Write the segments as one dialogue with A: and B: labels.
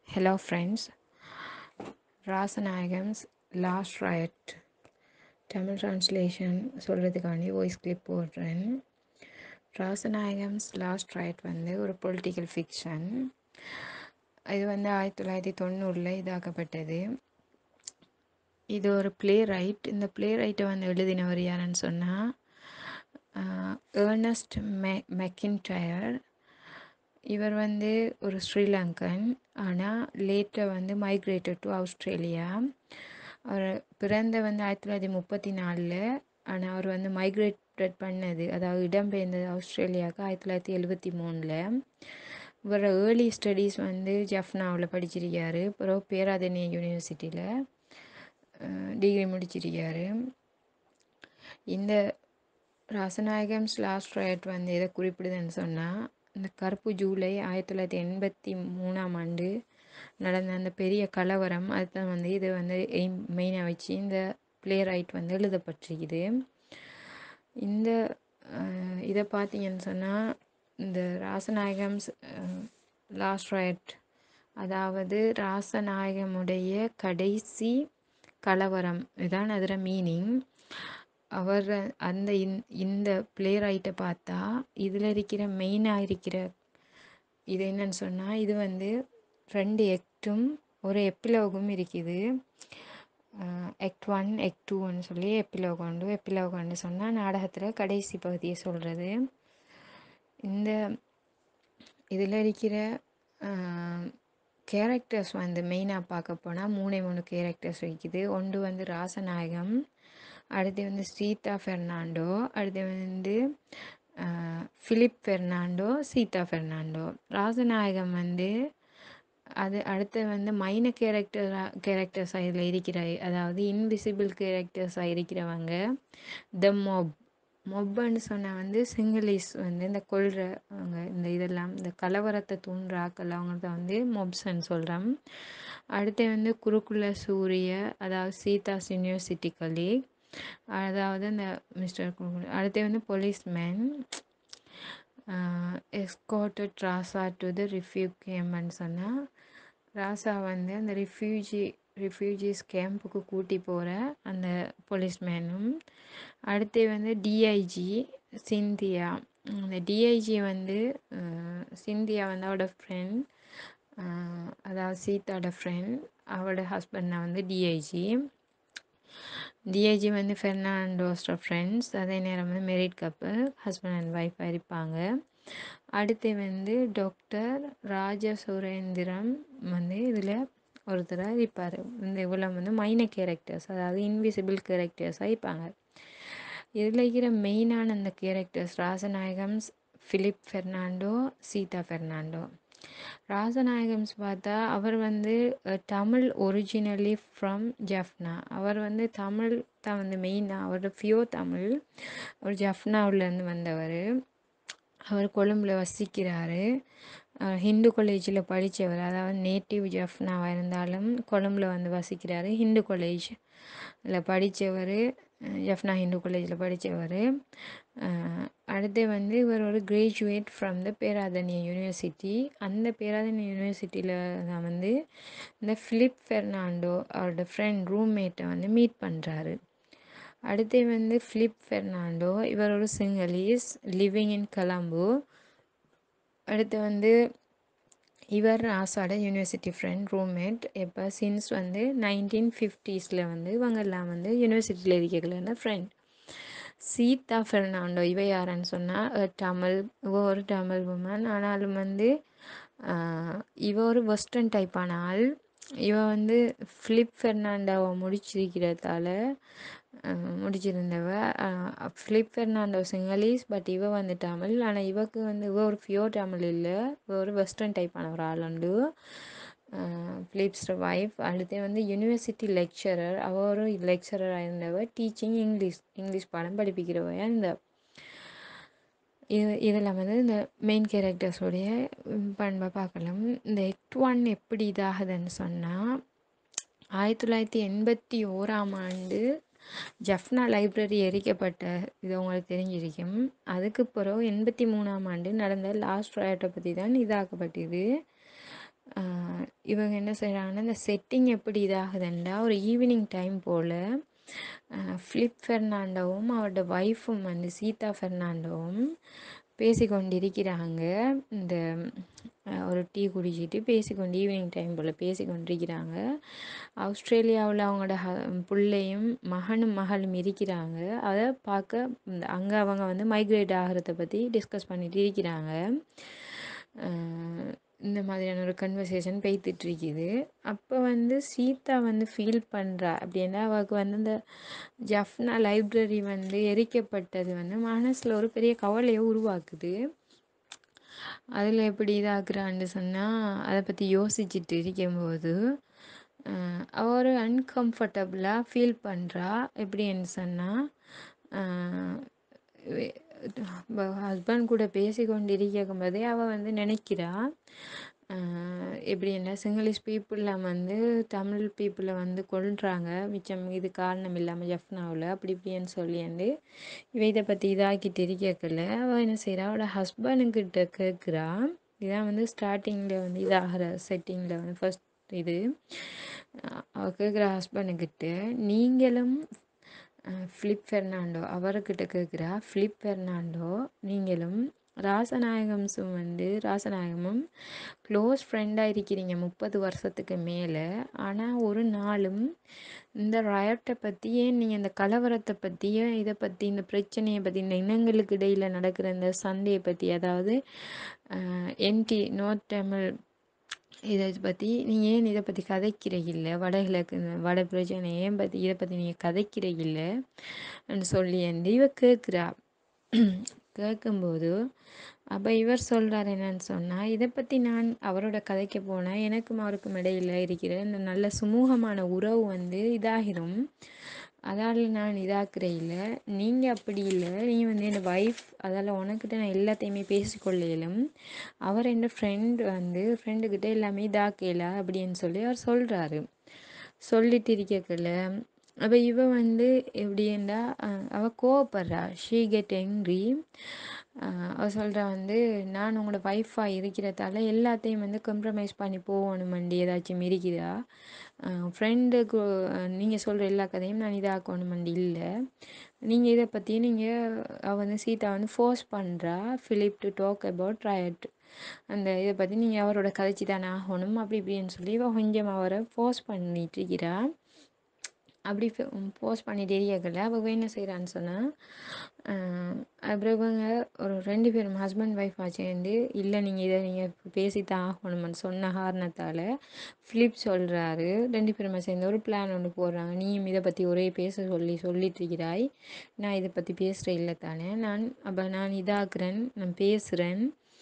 A: Hello, friends. Rasanayagam's last riot Tamil translation சொல்கிறதுக்காண்டி voice clip போடுறேன் Rasanayagam's last riot வந்து ஒரு பொலிட்டிக்கல் ஃபிக்ஷன் இது வந்து ஆயிரத்தி தொள்ளாயிரத்தி தொண்ணூறில் இதாக்கப்பட்டது இது ஒரு ப்ளே ரைட் இந்த ப்ளே ரைட்டை வந்து எழுதினவர் யாருன்னு சொன்னால் ஏர்னஸ்ட் மெ மெக்கின்டயர் இவர் வந்து ஒரு ஸ்ரீலங்கன் ஆனால் லேட்டர் வந்து மைக்ரேட்டட் டு ஆஸ்திரேலியா அவர் பிறந்த வந்து ஆயிரத்தி தொள்ளாயிரத்தி முப்பத்தி நாலில் ஆனால் அவர் வந்து மைக்ரேட்டட் பண்ணது அதாவது இடம்பெயர்ந்தது ஆஸ்திரேலியாவுக்கு ஆயிரத்தி தொள்ளாயிரத்தி எழுபத்தி மூணில் இவர் ஏர்லி ஸ்டடீஸ் வந்து ஜஃப்னாவில் படிச்சிருக்காரு அப்புறம் பேராதனிய யூனிவர்சிட்டியில் டிகிரி முடிச்சிருக்காரு இந்த ராசநாயகம்ஸ் லாஸ்ட் ரைட் வந்து எதை குறிப்பிடுதுன்னு சொன்னால் இந்த கருப்பு ஜூலை ஆயிரத்தி தொள்ளாயிரத்தி எண்பத்தி மூணாம் ஆண்டு நடந்த அந்த பெரிய கலவரம் அதுதான் வந்து இது வந்து எய்ம் மெயினாக வச்சு இந்த ப்ளே ரைட் வந்து எழுதப்பட்டிருக்குது இந்த இதை பார்த்தீங்கன்னு சொன்னால் இந்த ராசநாயகம்ஸ் லாஸ்ட் ரைட் அதாவது ராசநாயகமுடைய கடைசி கலவரம் இதுதான் அதில் மீனிங் அவர் அந்த இந்த ப்ளே ரைட்டை பார்த்தா இதில் இருக்கிற மெயினாக இருக்கிற இது என்னன்னு சொன்னால் இது வந்து ரெண்டு எக்டும் ஒரு எப்பிலோகும் இருக்குது எக்ட் ஒன் எக்ட் டூன்னு சொல்லி எப்பிலோக் உண்டு எப்பிலோக் உண்டு சொன்னால் நாடகத்தில் கடைசி பகுதியை சொல்கிறது இந்த இதில் இருக்கிற கேரக்டர்ஸ் வந்து மெயினாக பார்க்க போனால் மூணே மூணு கேரக்டர்ஸ் இருக்குது ஒன்று வந்து ராசநாயகம் அடுத்து வந்து சீதா ஃபெர்னாண்டோ அடுத்து வந்து ஃபிலிப் ஃபெர்னாண்டோ சீதா ஃபெர்னாண்டோ ராசநாயகம் வந்து அது அடுத்து வந்து மைன கேரக்டர் கேரக்டர்ஸாக இதில் இருக்கிற அதாவது இன்விசிபிள் கேரக்டர்ஸாக இருக்கிறவங்க த மொப் மொப்புன்னு சொன்னால் வந்து சிங்கிலீஸ் வந்து இந்த கொள்றவங்க இந்த இதெல்லாம் இந்த கலவரத்தை தூண்டுற ஆக்கள் அவங்கள்ட்ட வந்து மொப்ஸ்ன்னு சொல்கிறோம் அடுத்து வந்து குருக்குல சூரிய அதாவது சீதாஸ் யூனிவர்சிட்டி கலீக் அதாவது அந்த மிஸ்டர் அடுத்து வந்து போலீஸ்மேன் எஸ்கோட்டட் ராசா டு த ரிஃப்யூ கேம்ப்னு சொன்னால் ராசா வந்து அந்த ரிஃப்யூஜி ரிஃப்யூஜிஸ் கேம்புக்கு கூட்டி போகிற அந்த போலீஸ்மேனும் அடுத்து வந்து டிஐஜி சிந்தியா அந்த டிஐஜி வந்து சிந்தியா வந்து அவரோட ஃப்ரெண்ட் அதாவது சீதாவோட ஃப்ரெண்ட் அவரோட ஹஸ்பண்ட் வந்து டிஐஜி டிஐஜி வந்து ஃபெர்னாண்டோஸ்ட ஃப்ரெண்ட்ஸ் அதே நேரம் வந்து மெரிட் கப்பல் ஹஸ்பண்ட் அண்ட் ஒய்ஃபாக இருப்பாங்க அடுத்து வந்து டாக்டர் ராஜ சுரேந்திரம் வந்து இதில் ஒருத்தராக இருப்பார் இந்த இவ்வளோ வந்து மைன கேரக்டர்ஸ் அதாவது இன்விசிபிள் கேரக்டர்ஸாக இருப்பாங்க இதில் இருக்கிற மெயினான அந்த கேரக்டர்ஸ் ராசநாயகம்ஸ் ஃபிலிப் ஃபெர்னாண்டோ சீதா ஃபெர்னாண்டோ ராசநாயகம்ஸ் பார்த்தா அவர் வந்து தமிழ் ஒரிஜினலி ஃப்ரம் ஜஃப்னா அவர் வந்து தமிழ் தான் வந்து மெயினாக அவரோட ஃபியோ தமிழ் அவர் ஜஃப்னாவிலேருந்து வந்தவர் அவர் கொழும்பில் வசிக்கிறாரு ஹிந்து காலேஜில் படித்தவர் அதாவது நேட்டிவ் ஜஃப்னாவாக இருந்தாலும் கொழும்பில் வந்து வசிக்கிறாரு ஹிந்து காலேஜில் படித்தவர் ஜஃப்னா ஹிந்து காலேஜில் படித்தவர் அடுத்து வந்து இவர் ஒரு graduate from the Peradeniya university அந்த பேராதனிய யூனிவர்சிட்டியில் தான் வந்து இந்த ஃபிலிப் ஃபெர்னாண்டோ அவரோட ஃப்ரெண்ட் ரூம்மேட்டை வந்து மீட் பண்ணுறாரு அடுத்து வந்து ஃபிலிப் ஃபெர்னாண்டோ இவர் ஒரு சிங்களீஸ் லிவிங் இன் கலம்பு அடுத்து வந்து இவர் ராசாட யூனிவர்சிட்டி ஃப்ரெண்ட் ரூம்மேட் இப்போ சின்ஸ் வந்து நைன்டீன் ஃபிஃப்டிஸில் வந்து இவங்கெல்லாம் வந்து யூனிவர்சிட்டியில் இருக்கல ஃப்ரெண்ட் சீதா ஃபெர்னாண்டோ இவ யாருன்னு சொன்னால் தமிழ் இவ ஒரு தமிழ் உமன் ஆனாலும் வந்து இவ ஒரு வெஸ்டர்ன் டைப்பான ஆள் இவ வந்து ஃபிலிப் ஃபெர்னாண்டோவை முடிச்சிருக்கிறதால முடிச்சிருந்தவ ஃபிலிப் ஃபெர்னாண்டோ சிங்களீஸ் பட் இவ வந்து தமிழ் ஆனால் இவக்கு வந்து இவ ஒரு ஃபியோர் தமிழ் இல்லை இவ ஒரு வெஸ்டர்ன் டைப்பான ஒரு ஆள் உண்டு ஃபிலிப்ஸ் ஒய்ஃப் அடுத்து வந்து யூனிவர்சிட்டி லெக்சரர் அவ ஒரு லெக்சரராக இருந்தவ டீச்சிங் இங்கிலீஷ் இங்கிலீஷ் பாடம் படிப்பிக்கிறவையா இந்த இது இதெல்லாம் வந்து இந்த மெயின் கேரக்டர்ஸோடைய பண்பை பார்க்கலாம் இந்த எக்ட் ஒன் எப்படி இதாகுதுன்னு சொன்னால் ஆயிரத்தி தொள்ளாயிரத்தி எண்பத்தி ஓராம் ஆண்டு ஜஃப்னா லைப்ரரி எரிக்கப்பட்ட இது உங்களுக்கு தெரிஞ்சிருக்கும் அதுக்கு பிறகு எண்பத்தி மூணாம் ஆண்டு நடந்த லாஸ்ட் ராயட்டை பற்றி தான் இதாக்கப்பட்டது இவங்க என்ன செய்கிறாங்கன்னா இந்த செட்டிங் எப்படி இதாகுதுண்டா ஒரு ஈவினிங் டைம் போல் ஃப்ளிப் ஃபெர்னாண்டோவும் அவரோட ஒய்ஃபும் வந்து சீதா ஃபெர்னாண்டோவும் பேசிக்கொண்டிருக்கிறாங்க இந்த அஹ், ஒரு டீ குடிச்சிட்டு பேசிக்கொண்டு ஈவினிங் டைம் போல் பேசிக்கொண்டிருக்கிறாங்க ஆஸ்திரேலியாவில் அவங்களோட ஹ பிள்ளையும் மகனும் மகளும் இருக்கிறாங்க அதை பார்க்க அங்கே அவங்க வந்து மைக்ரேட் ஆகிறத பற்றி டிஸ்கஸ் பண்ணிட்டு இருக்கிறாங்க அஹ் இந்த மாதிரியான ஒரு கன்வர்சேஷன் பேய்த்துட்டு இருக்குது அப்போ வந்து சீதா வந்து ஃபீல் பண்ணுறா அப்படின்னா அவளுக்கு வந்து இந்த ஜஃப்னா லைப்ரரி வந்து எரிக்கப்பட்டது வந்து மனசில் ஒரு பெரிய கவலையை உருவாக்குது அதில் எப்படி இதாக்குறான்னு சொன்னால் அதை பற்றி யோசிச்சுட்டு இருக்கும்போது அஹ் அவ ஒரு அன்கம்ஃபர்டபுளாக ஃபீல் பண்ணுறா எப்படின்னு சொன்னால் ஹஸ்பண்ட் கூட பேசி கொண்டு இருக்கும் போதே அவள் வந்து நினைக்கிறா அஹ் எப்படின்னா சிங்களீஷ் பீப்புளில் வந்து தமிழ் பீப்புளை வந்து கொல்றாங்க மிச்சம் இது காரணம் இல்லாமல் ஜஃப்னாவில் அப்படி இப்படின்னு சொல்லியாண்டு இவ இதை பற்றி இதாக்கிட்டு இருக்கல அவள் என்ன செய்கிறா அவளோட ஹஸ்பண்டுக்கிட்ட கேட்குறா இதான் வந்து ஸ்டார்டிங்கில் வந்து இதாகிற செட்டிங்கில் வந்து ஃபர்ஸ்ட் இது அஹ் அவ கேட்குற ஹஸ்பண்டுக்கிட்ட நீங்களும் ஃப்ளிப் ஃபெர்னாண்டோ அவர்கிட்ட கேட்குறா ஃப்ளிப் ஃபெர்னாண்டோ நீங்களும் ராசநாயகம்ஸும் வந்து ராசநாயகமும் க்ளோஸ் ஃப்ரெண்டாக இருக்கிறீங்க முப்பது வருஷத்துக்கு மேலே ஆனால் ஒரு நாளும் இந்த ரயட்டை பற்றி ஏன் நீங்கள் இந்த கலவரத்தை பற்றி ஏன் இதை பற்றி இந்த பிரச்சனையை பற்றி இந்த இனங்களுக்கு இடையில் நடக்கிற இந்த சண்டையை பற்றி அதாவது என்டி நோர்த் தமிழ் இதை பற்றி நீங்கள் ஏன் இதை பற்றி கதைக்கிறீங்கள வடகிழக்கு இந்த வட பிரச்சனை ஏன் பற்றி இதை பற்றி நீங்கள் கதைக்கிறீங்கள சொல்லி வந்து இவ கேட்குறா கேட்கும்போது அப்போ இவர் சொல்கிறார் என்னன்னு சொன்னால் இதை பற்றி நான் அவரோட கதைக்க போனால் எனக்கும் அவருக்கும் இடையில் இருக்கிற இந்த நல்ல சுமூகமான உறவு வந்து இதாகிரும் அதால் நான் இதாக்குற இல்லை நீங்கள் அப்படி இல்லை நீ வந்து என் ஒய்ஃப் அதால் உனக்கிட்ட நான் எல்லாத்தையுமே பேசிக்கொள்ளையிலும் அவர் என் ஃப்ரெண்ட் வந்து ஃப்ரெண்டுக்கிட்ட எல்லாமே இதாக்கல அப்படின்னு சொல்லி அவர் சொல்கிறாரு சொல்லிட்டு இருக்கக்குள்ள அப்போ இவ வந்து எப்படின்னா அவள் கோவப்படுறா ஷீ கெட் எங்க்ரி அவள் சொல்கிறா வந்து நான் உங்களோட ஒய்ஃபாக இருக்கிறதால எல்லாத்தையும் வந்து கம்ப்ரமைஸ் பண்ணி போகணுமண்டி ஏதாச்சும் இருக்குதா ஃப்ரெண்டுக்கு நீங்கள் சொல்கிற எல்லா கதையும் நான் இதாக்கணுமண்டி இல்லை நீங்கள் இதை பற்றி நீங்கள் அவள் வந்து சீதா வந்து ஃபோர்ஸ் பண்ணுறா Philip to talk about riot அந்த இதை பற்றி நீங்கள் அவரோட கதைச்சி தானே ஆகணும் அப்படி இப்படின்னு சொல்லி இவள் கொஞ்சம் அவரை ஃபோர்ஸ் பண்ணிட்டு இருக்கிறா அப்படி போஸ்ட் பண்ணிட்டு இருக்கல அவள் என்ன செய்கிறான்னு சொன்னால் அப்புறம் இவங்க ஒரு ரெண்டு பேரும் ஹஸ்பண்ட் ஒய்ஃபாக சேர்ந்து இல்லை நீங்கள் இதை நீங்கள் பேசித்தான் ஆகணும்னு சொன்ன காரணத்தால் ஃபிலிப் சொல்கிறாரு ரெண்டு பேருமே சேர்ந்து ஒரு பிளான் ஒன்று போடுறாங்க நீயும் இதை பற்றி ஒரே பேச சொல்லி சொல்லிட்டு இருக்கிறாய் நான் இதை பற்றி பேசுகிறேன் இல்லை தானே நான் அப்போ நான் இதாக்குறேன் நான் பேசுகிறேன்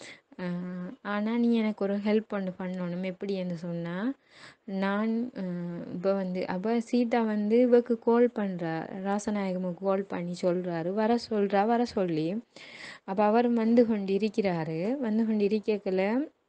A: ஆனால் நீ எனக்கு ஒரு ஹெல்ப் ஒன்று பண்ணணும் எப்படின்னு சொன்னால் நான் இப்போ வந்து அப்போ சீதா வந்து இவக்கு கால் பண்ணுறா ராசநாயகமுக்கு கால் பண்ணி சொல்கிறாரு வர சொல்கிறா வர சொல்லி அப்போ அவர் வந்து கொண்டு இருக்கிறாரு வந்து கொண்டு இருக்கல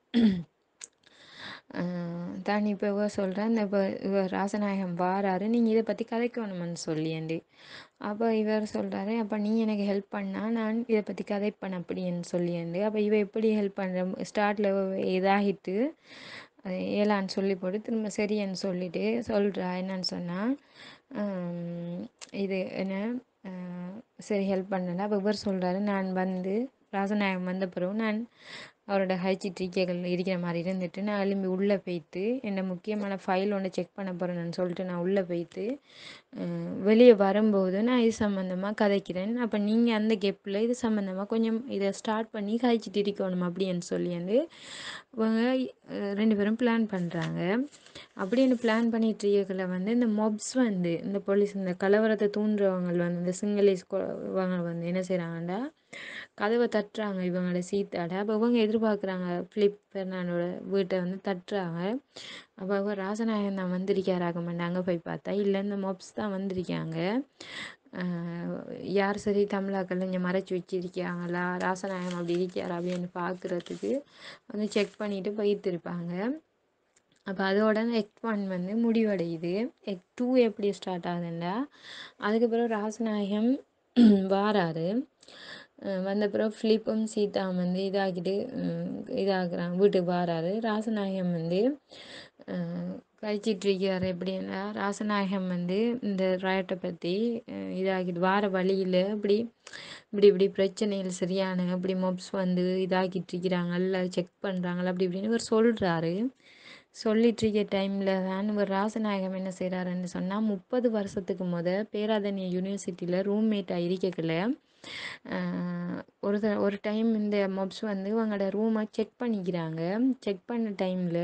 A: தான் இப்போ இவ சொல்கிறேன் இந்த இப்போ இவ ராசநாயகம் வாராரு நீங்கள் இதை பற்றி கதைக்கணுமென்னு சொல்லியண்டி அப்போ இவர் சொல்கிறாரு அப்போ நீ எனக்கு ஹெல்ப் பண்ணால் நான் இதை பற்றி கதைப்பேன் அப்படின்னு சொல்லியண்டு அப்போ இவ எப்படி ஹெல்ப் பண்ணுற ஸ்டார்டில் இதாகிட்டு ஏலான்னு சொல்லி போட்டு திரும்ப சரின்னு சொல்லிட்டு சொல்கிறா என்னன்னு சொன்னால் இது என்ன சரி ஹெல்ப் பண்ணல அப்போ இவர் சொல்கிறாரு நான் வந்து ராசநாயகம் வந்த பிறகு நான் அவரோட ஹைச்சி ட்ரீக்கைகள் இருக்கிற மாதிரி இருந்துட்டு நான் எழும்பி உள்ளே போய்த்து என்ன முக்கியமான ஃபைல் ஒன்று செக் பண்ண போகிறேன்னு சொல்லிட்டு நான் உள்ளே போய்த்து வெளியே வரும்போது நான் இது சம்மந்தமாக கதைக்கிறேன் அப்போ நீங்கள் அந்த கெப்பில் இது சம்மந்தமாக கொஞ்சம் இதை ஸ்டார்ட் பண்ணி கதைச்சிட்டு இருக்கணும் அப்படின்னு சொல்லி வந்து இவங்க ரெண்டு பேரும் பிளான் பண்ணுறாங்க அப்படின்னு பிளான் பண்ணிட்டு இருக்கல வந்து இந்த மொப்ஸ் வந்து இந்த போலீஸ் இந்த கலவரத்தை தூண்டுறவங்க வந்து இந்த சிங்களீஸ் இவங்க வந்து என்ன செய்கிறாங்கண்டா கதவை தட்டுறாங்க இவங்களோட சீத்தாட அப்போ இவங்க எதிர்பார்க்குறாங்க ஃபிலிப் பெர்னாண்டோட வீட்டை வந்து தட்டுறாங்க அப்போ அவங்க ராசநாயகன் தான் வந்திருக்காராக மாட்டாங்க போய் பார்த்தா இல்லை இந்த மொப்ஸ் தான் வந்திருக்காங்க யார் சரி தமிழாக்கள் இங்கே மறைச்சி வச்சிருக்காங்களா ராசநாயகம் அப்படி இருக்காரா அப்படின்னு பார்க்குறதுக்கு வந்து செக் பண்ணிவிட்டு போயிட்டு இருப்பாங்க அப்போ அதோட எக் ஒன் வந்து முடிவடையுது எக் டூ எப்படி ஸ்டார்ட் ஆகுதுண்டா அதுக்கப்புறம் ராசநாயகம் வாராரு அஹ் வந்த பிறகு ஃபிலிப்பும் சீதா வந்து இதாகிட்டு உம் இதாகிறாங்க வீட்டுக்கு வராரு ராசநாயகம் வந்து அஹ் கழிச்சிட்டு இருக்காரு எப்படின்னா ராசநாயகம் வந்து இந்த ராயட்டை பற்றி இதாகிட்டு வார வழியில் இப்படி இப்படி இப்படி பிரச்சனைகள் சரியான இப்படி மொப்ஸ் வந்து இதாகிட்டு இருக்கிறாங்க எல்லாம் செக் பண்ணுறாங்களா அப்படி இப்படின்னு இவர் சொல்கிறாரு சொல்லிட்டு இருக்க டைமில் தான் இவர் ராசநாயகம் என்ன செய்கிறாருன்னு சொன்னால் முப்பது வருஷத்துக்கு முத பேராதனிய யூனிவர்சிட்டியில் ரூம்மேட்டாக இருக்கக்குள்ள ஆஹ் ஒரு த ஒரு டைம் இந்த மொப்ஸ் வந்து இவங்களோட ரூமை செக் பண்ணிக்கிறாங்க செக் பண்ண டைமில்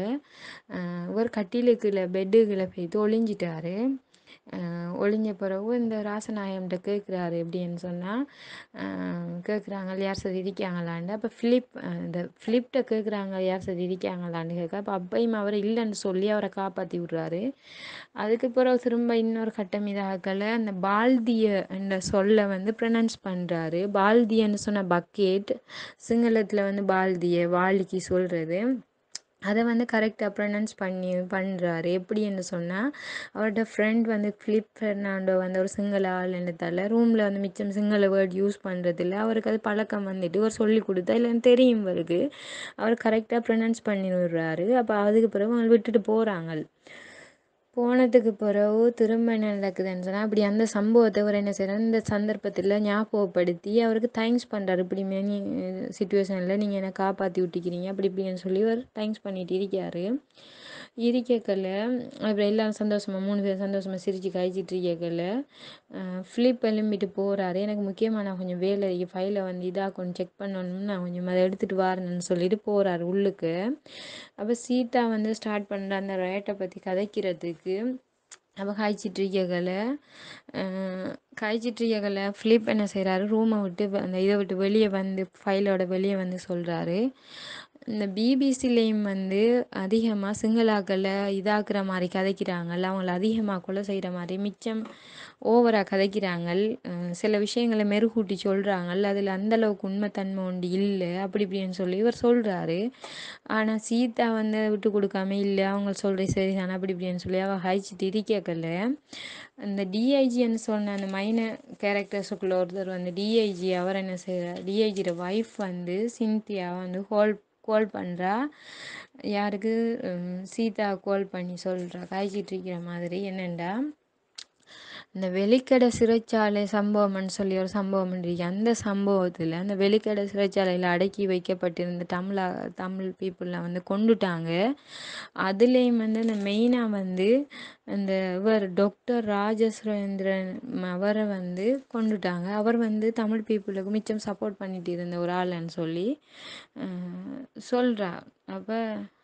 A: ஒரு கட்டிலுக்குள்ள பெட்டுக்குள்ள போய்த்து ஒளிஞ்சிட்டாரு ஆஹ் ஒளிஞ்ச பிறகு இந்த ராசநாயகம்கிட்ட கேட்குறாரு எப்படின்னு சொன்னால் கேட்குறாங்க யார் சரி இருக்காங்களான்னு அப்போ ஃபிலிப் இந்த ஃபிலிப்கிட்ட கேட்குறாங்க யார் சரி இருக்காங்களான்னு கேட்க அப்போ அப்பையும் அவர் இல்லைன்னு சொல்லி அவரை காப்பாற்றி விட்றாரு அதுக்கு பிறகு திரும்ப இன்னொரு கட்டம் இதாகல அந்த பால்திய என்ற சொல்லை வந்து ப்ரொனவுன்ஸ் பண்ணுறாரு பால்தியன்னு சொன்ன பக்கெட் சிங்களத்தில் வந்து பால்திய வாளிக்கு சொல்கிறது அதை வந்து கரெக்டாக ப்ரொனவுன்ஸ் பண்ணி பண்ணுறாரு எப்படின்னு சொன்னால் அவரோட ஃப்ரெண்ட் வந்து ஃபிலிப் ஃபெர்னாண்டோ வந்து ஒரு சிங்கள ஆளுன்றதால ரூமில் வந்து மிச்சம் சிங்கள வேர்ட் யூஸ் பண்ணுறதில்ல அவருக்கு அது பழக்கம் வந்துட்டு ஒரு சொல்லி கொடுத்தா இல்லைன்னு தெரியும் அவருக்கு அவர் கரெக்டாக ப்ரொனவுன்ஸ் பண்ணி விடுறாரு அப்போ அதுக்கு பிறகு அவங்க விட்டுட்டு போகிறாங்க போனதுக்கு பிறகு திரும்ப என்ன நடக்குதுன்னு சொன்னால் அப்படி அந்த சம்பவத்தை அவர் என்ன செய்கிறார் இந்த சந்தர்ப்பத்தில் ஞாபகப்படுத்தி அவருக்கு தேங்க்ஸ் பண்ணுறாரு இப்படி மெனி சுச்சுவேஷனில் நீங்கள் என்னை காப்பாற்றி விட்டிக்கிறீங்க அப்படி இப்படின்னு சொல்லி அவர் தேங்க்ஸ் பண்ணிட்டு இருக்காரு இருக்கக்கல அப்புறம் எல்லாரும் சந்தோஷமாக மூணு பேர் சந்தோஷமாக சிரித்து கழிச்சிட்டு இருக்கக்கல ஃபிலிப் எழும்பிட்டு போகிறாரு எனக்கு முக்கியமாக நான் கொஞ்சம் வேலை ஃபைலை வந்து இதாக கொஞ்சம் செக் பண்ணணும் நான் கொஞ்சம் அதை எடுத்துகிட்டு வரேன்னு சொல்லிட்டு போகிறாரு உள்ளுக்கு அப்போ சீதா வந்து ஸ்டார்ட் பண்ணுற அந்த ரேட்டை பற்றி கதைக்கிறதுக்கு அவள் காய்ச்சிட்டு இருக்கல காய்ச்சிட்டு இருக்கல ஃபிலிப் என்ன செய்கிறாரு ரூமை விட்டு வ- அந்த இதை விட்டு வெளியே வந்து ஃபைலோட வெளியே வந்து சொல்கிறாரு இந்த பிபிசிலையும் வந்து அதிகமாக சிங்களாக்களை இதாக்குற மாதிரி கதைக்கிறாங்கல்ல அவங்கள அதிகமாக கொலை செய்கிற மாதிரி மிச்சம் ஓவராக கதைக்கிறாங்க அஹ் சில விஷயங்களை மெருகூட்டி சொல்கிறாங்கல்ல அதில் அந்தளவுக்கு உண்மைத்தன்மை உண்டு இல்லை அப்படி இப்படின்னு சொல்லி இவர் சொல்கிறாரு ஆனால் சீதா வந்து அதை விட்டு கொடுக்காம இல்லை அவங்க சொல்கிறது சரிதானே அப்படி இப்படின்னு சொல்லி அவள் ஹைச்சிட்டு இருக்கக்கல அந்த டிஐஜின்னு சொன்ன அந்த மைனர் கேரக்டர்ஸுக்குள்ள ஒருத்தர் வந்து டிஐஜி அவர் என்ன செய்கிறார் டிஐஜியோட ஒய்ஃப் வந்து சிந்தியா வந்து ஹோல் கால் பண்ணுறா யாருக்கு உம், சீதா கால் பண்ணி சொல்கிறா காய்ச்சிட்டு இருக்கிற மாதிரி என்னென்னா இந்த வெலிக்கடை சிறைச்சாலை சம்பவம்னு சொல்லி ஒரு சம்பவம் இருக்கு அந்த சம்பவத்தில் அந்த வெலிக்கடை சிறைச்சாலையில் அடக்கி வைக்கப்பட்டிருந்த தமிழா தமிழ் பீப்புளெலாம் வந்து கொண்டுட்டாங்க அதுலேயும் வந்து இந்த மெயினாக வந்து இந்த இவர் டாக்டர் ராஜசுரேந்திரன் அவரை வந்து கொண்டுட்டாங்க அவர் வந்து தமிழ் பீப்புளுக்கு மிச்சம் சப்போர்ட் பண்ணிட்டு இருந்த ஒரு ஆளுன்னு சொல்லி சொல்கிறா அப்போ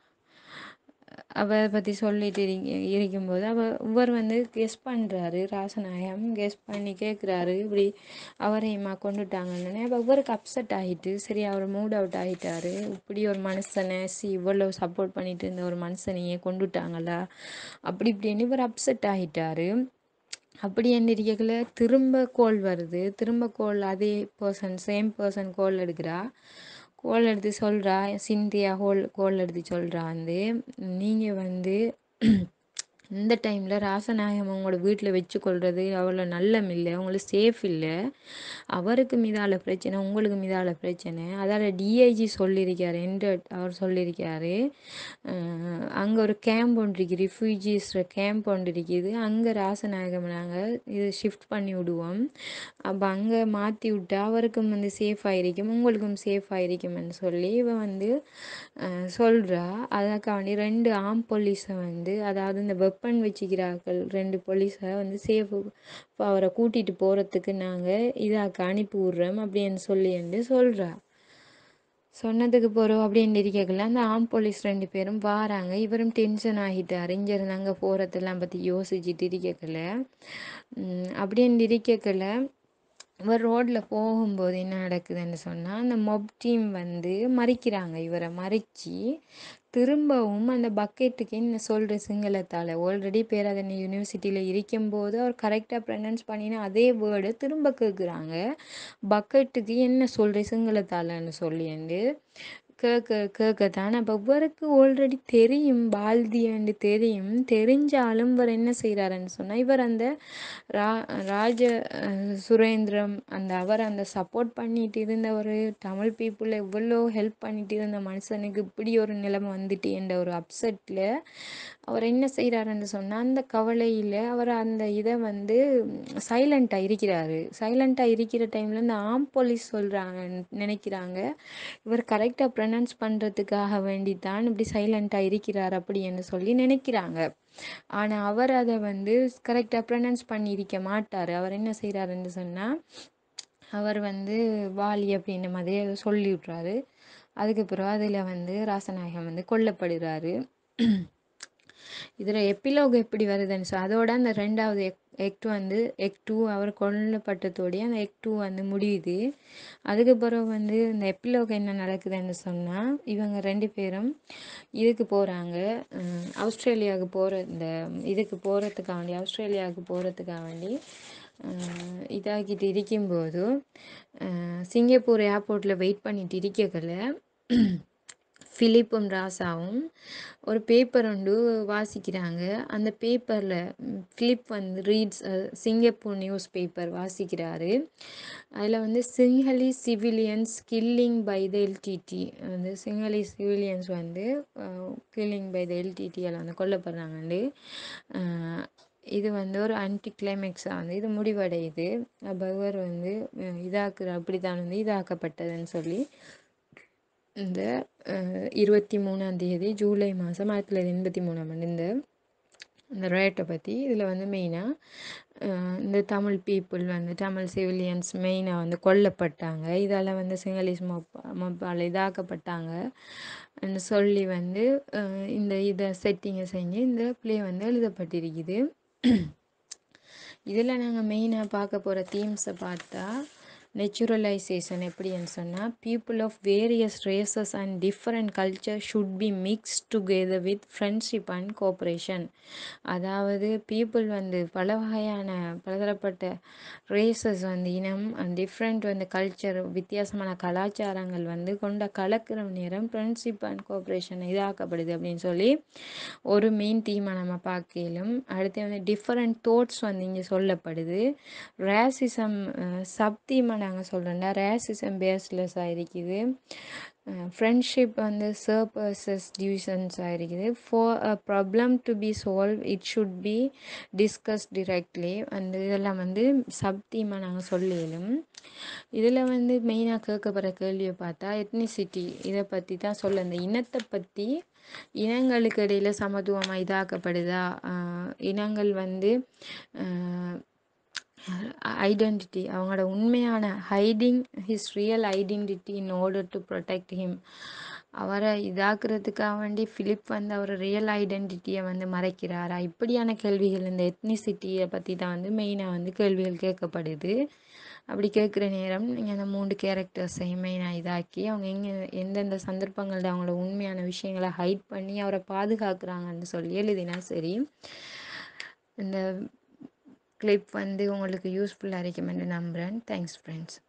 A: அவ பற்றி சொல்லிட்டு இருக்க இருக்கும்போது அவ இவர் வந்து கெஸ் பண்ணுறாரு ராசநாயகம் கெஸ் பண்ணி கேட்குறாரு இப்படி அவரையுமா கொண்டுட்டாங்கன்னு அப்போ இவருக்கு அப்செட் ஆகிட்டு சரி அவர் மூட் அவுட் ஆகிட்டாரு இப்படி ஒரு மனுஷனை சி இவ்வளோ சப்போர்ட் பண்ணிட்டு இருந்த ஒரு மனுஷனையே கொண்டுட்டாங்களா அப்படி இப்படின்னு இவர் அப்செட் ஆகிட்டாரு அப்படி என்ன இருக்கல திரும்ப கோல் வருது திரும்ப கோல் அதே பர்சன் சேம் பர்சன் கோல் எடுக்கிறா கோல் எடுத்து சொல்கிறா சிந்தியா ஹோல் கோல் எடுத்து சொல்கிறா வந்து நீங்கள் வந்து இந்த டைமில் ராசநாயகம் உங்களோட வீட்டில் வச்சுக்கொள்வது அவ்வளோ நல்லம் இல்லை உங்களுக்கு சேஃப் இல்லை அவருக்கு மீதால பிரச்சனை உங்களுக்கு மீதால பிரச்சனை அதால் டிஐஜி சொல்லியிருக்காரு என்று அவர் சொல்லியிருக்காரு அங்கே ஒரு கேம்ப் ஒன்று இருக்குது ரிஃப்யூஜிஸ் கேம்ப் ஒன்று இருக்குது அங்கே ராசநாயகம் நாங்கள் இது ஷிஃப்ட் பண்ணி விடுவோம் அப்போ அங்கே மாற்றி விட்டா அவருக்கும் வந்து சேஃப் ஆகிருக்கும் உங்களுக்கும் சேஃப் ஆகிருக்கும்னு சொல்லி இவன் வந்து சொல்கிறா அதுக்காண்டி ரெண்டு ஆம் போலீஸை வந்து அதாவது இந்த வெப்பன் வச்சுக்கிறார்கள் ரெண்டு போலீஸை வந்து சேஃப் இப்போ அவரை கூட்டிகிட்டு போகிறதுக்கு நாங்கள் இதாக்க அனுப்பி விட்றோம் அப்படின்னு சொல்லி வந்து சொல்கிறா சொன்னதுக்கு போகிறோம் அப்படின்னு இருக்கல அந்த ஆம் போலீஸ் ரெண்டு பேரும் வாராங்க இவரும் டென்ஷன் ஆகிட்டார் இங்கேருந்து அங்கே போகிறதெல்லாம் பற்றி யோசிச்சுட்டு இருக்கல அப்படின்னு இருக்கல இவர் ரோட்டில் போகும்போது என்ன நடக்குதுன்னு சொன்னால் அந்த மொப் டீம் வந்து மறிக்கிறாங்க இவரை மறித்து திரும்பவும் அந்த பக்கெட்டுக்கு என்ன சொல்கிற சிங்களத்தால் ஆல்ரெடி பேராதனை யூனிவர்சிட்டியில் இருக்கும்போது அவர் கரெக்டாக ப்ரனன்ஸ் பண்ணின அதே வேர்டை திரும்ப கேட்குறாங்க பக்கெட்டுக்கு என்ன சொல்கிற சிங்களத்தாலன்னு சொல்லிண்டு கேட்க கேட்கத்தான் அப்போ இவருக்கு ஆல்ரெடி தெரியும் பால்தியாண்டு தெரியும் தெரிஞ்சாலும் இவர் என்ன செய்கிறாருன்னு சொன்னால் இவர் அந்த ரா ராஜ அஹ், சுரேந்திரம் அந்த அவர் அந்த சப்போர்ட் பண்ணிட்டு இருந்த ஒரு தமிழ் பீப்புளை எவ்வளோ ஹெல்ப் பண்ணிட்டு இருந்த மனுஷனுக்கு இப்படி ஒரு நிலைமை வந்துட்டு என்ற ஒரு அப்செட்டில் அவர் என்ன செய்கிறாருன்னு சொன்னால் அந்த கவலையில் அவர் அந்த இதை வந்து சைலண்ட்டாக இருக்கிறாரு சைலண்ட்டாக இருக்கிற டைமில் இந்த ஆம் போலீஸ் சொல்கிறாங்க நினைக்கிறாங்க இவர் கரெக்டாக ப்ரனவுன்ஸ் பண்ணுறதுக்காக வேண்டித்தான் இப்படி சைலண்ட்டாக இருக்கிறார் அப்படின்னு சொல்லி நினைக்கிறாங்க ஆனால் அவர் அதை வந்து கரெக்டாக ப்ரனவுன்ஸ் பண்ணியிருக்க மாட்டார் அவர் என்ன செய்கிறாருன்னு சொன்னால் அவர் வந்து வாலி அப்படின்ற மாதிரி ஏதோ சொல்லி விட்றாரு அதுக்கப்புறம் அதில் வந்து ராசநாயகம் வந்து கொல்லப்படுறாரு இதில் எப்பிலோக் எப்படி வருதுன்னு சொல் அதோட அந்த ரெண்டாவது எக் எக் வந்து எக் டூ அவர் கொல்லப்பட்டதோடய அந்த எக் டூ வந்து முடியுது அதுக்கப்புறம் வந்து இந்த எப்பிலோக் என்ன நடக்குதுன்னு சொன்னால் இவங்க ரெண்டு பேரும் இதுக்கு போகிறாங்க ஆஸ்திரேலியாவுக்கு போகிற இந்த இதுக்கு போகிறதுக்காக வேண்டி ஆஸ்திரேலியாவுக்கு போகிறதுக்காக வேண்டி அஹ், இதாகிட்டு இருக்கும்போது அஹ், சிங்கப்பூர் ஏர்போர்ட்டில் வெயிட் பண்ணிட்டு இருக்கக்குள்ள ஃபிலிப்பும் ராசாவும் ஒரு பேப்பர் ஒன்று வாசிக்கிறாங்க அந்த பேப்பரில் ஃபிலிப் வந்து ரீட்ஸ் சிங்கப்பூர் நியூஸ் பேப்பர் வாசிக்கிறாரு அதில் வந்து சிங்களி civilians killing by the LTTE வந்து சிங்களி சிவிலியன்ஸ் வந்து கில்லிங் பை த எல்டிடியால் வந்து கொல்லப்படுறாங்கண்டு அஹ், இது வந்து ஒரு ஆன்டி கிளைமேக்ஸாக வந்து இது முடிவடையுது அப்போ இவர் வந்து அஹ், இதாக்குற அப்படி தான் வந்து இதாக்கப்பட்டதுன்னு சொல்லி இந்த இருபத்தி மூணாம் தேதி ஜூலை மாதம் ஆயிரத்தி தொள்ளாயிரத்தி எண்பத்தி மூணாம் ஆண்டு இந்த இந்த ரேட்டை பற்றி இதில் வந்து மெயினாக இந்த தமிழ் பீப்புள் வந்து தமிழ் சிவிலியன்ஸ் மெயினாக வந்து கொல்லப்பட்டாங்க இதால் வந்து சிங்களீஸ் மொப்ப மொப்பால் இதாக்கப்பட்டாங்க ன்னு சொல்லி வந்து அஹ், இந்த இதை செட்டிங்கை செஞ்சு இந்த ப்ளே வந்து எழுதப்பட்டிருக்குது இதில் நாங்கள் மெயினாக பார்க்க போகிற தீம்ஸை பார்த்தா நெச்சுரலைசேஷன் எப்படின்னு சொன்னால் people of various races and different culture should be mix together with friendship and cooperation அதாவது பீப்புள் வந்து பல வகையான பலதரப்பட்ட ரேசஸ் வந்து இனம் அண்ட் டிஃப்ரெண்ட் வந்து கல்ச்சர் வித்தியாசமான கலாச்சாரங்கள் வந்து கொண்ட கலக்கிற நேரம் ஃப்ரெண்ட்ஷிப் அண்ட் கோஆப்ரேஷன் இதாக்கப்படுது அப்படின்னு சொல்லி ஒரு மெயின் தீமை நம்ம பார்க்கலும் அடுத்து வந்து டிஃப்ரெண்ட் தோட்ஸ் வந்து இங்கே சொல்லப்படுது ரேசிசம் சப் தீமை நாங்கள் சொல்கிறோம்னா ரேசிசம் பேஸ்லெஸ்ஸாக இருக்குது ஃப்ரெண்ட்ஷிப் வந்து சர்பர்சஸ் டிவிஷன்ஸாக இருக்குது for a problem to be solve it should be discuss directly அந்த இதெல்லாம் வந்து சப் தீமாக நாங்கள் சொல்லிடும் இதில் வந்து மெயினாக கேட்கப்படுற கேள்வியை பார்த்தா எத்னிசிட்டி இதை பற்றி தான் சொல்ல இந்த இனத்தை பற்றி இனங்களுக்கு இடையில் சமத்துவமாக இதாக்கப்படுதா ஆஹ் இனங்கள் வந்து ஐடென்டிட்டி அவங்களோட உண்மையான hiding his real identity in order to protect him அவரை இதாக்குறதுக்காக வேண்டி ஃபிலிப் வந்து அவர் ரியல் ஐடென்டிட்டியை வந்து மறைக்கிறாரா இப்படியான கேள்விகள் இந்த எத்னிசிட்டியை பற்றி தான் வந்து மெயினாக வந்து கேள்விகள் கேட்கப்படுது அப்படி கேட்குற நேரம் நீங்கள் அந்த மூன்று கேரக்டர்ஸையும் மெயினாக இதாக்கி அவங்க எங்கே எந்தெந்த சந்தர்ப்பங்களில் அவங்களோட உண்மையான விஷயங்களை ஹைட் பண்ணி அவரை பாதுகாக்கிறாங்கன்னு சொல்லி எழுதினா சரி இந்த கிளிப் வந்து உங்களுக்கு யூஸ்ஃபுல்லாக இருக்குமென்று நம்புகிறேன் தேங்க்ஸ் ஃப்ரெண்ட்ஸ்